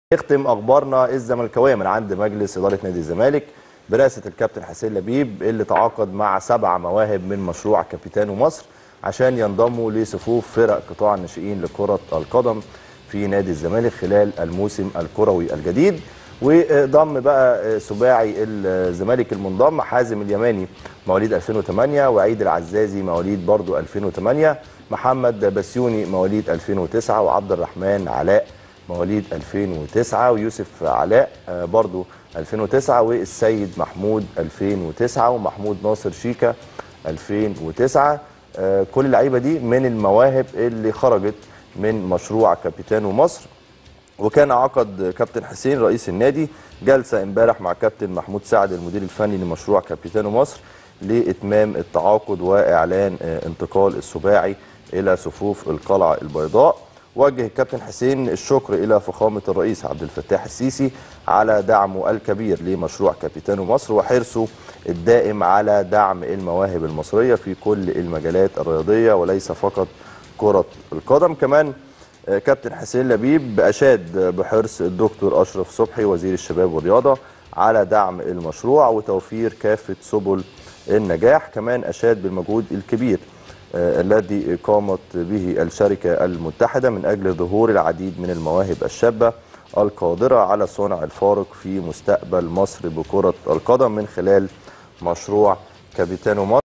نختم اخبارنا الزملكاويه من عند مجلس اداره نادي الزمالك برئاسه الكابتن حسين لبيب اللي تعاقد مع سبع مواهب من مشروع كابيتانو مصر عشان ينضموا لصفوف فرق قطاع الناشئين لكره القدم في نادي الزمالك خلال الموسم الكروي الجديد وضم بقى سباعي الزمالك المنضم حازم اليماني مواليد 2008 وعيد العزازي مواليد برضو 2008 محمد بسيوني مواليد 2009 وعبد الرحمن علاء مواليد 2009 ويوسف علاء برضو 2009 والسيد محمود 2009 ومحمود ناصر شيكا 2009 كل اللعيبه دي من المواهب اللي خرجت من مشروع كابيتانو مصر وكان عقد كابتن حسين رئيس النادي جلسه امبارح مع كابتن محمود سعد المدير الفني لمشروع كابيتانو مصر لاتمام التعاقد واعلان انتقال السباعي الى صفوف القلعه البيضاء وجه الكابتن حسين الشكر الى فخامه الرئيس عبد الفتاح السيسي على دعمه الكبير لمشروع كابيتانو مصر وحرصه الدائم على دعم المواهب المصريه في كل المجالات الرياضيه وليس فقط كره القدم كمان كابتن حسين لبيب اشاد بحرص الدكتور اشرف صبحي وزير الشباب والرياضه على دعم المشروع وتوفير كافه سبل النجاح كمان اشاد بالمجهود الكبير الذي قامت به الشركة المتحدة من أجل ظهور العديد من المواهب الشابة القادرة على صنع الفارق في مستقبل مصر بكرة القدم من خلال مشروع كابيتانو مصر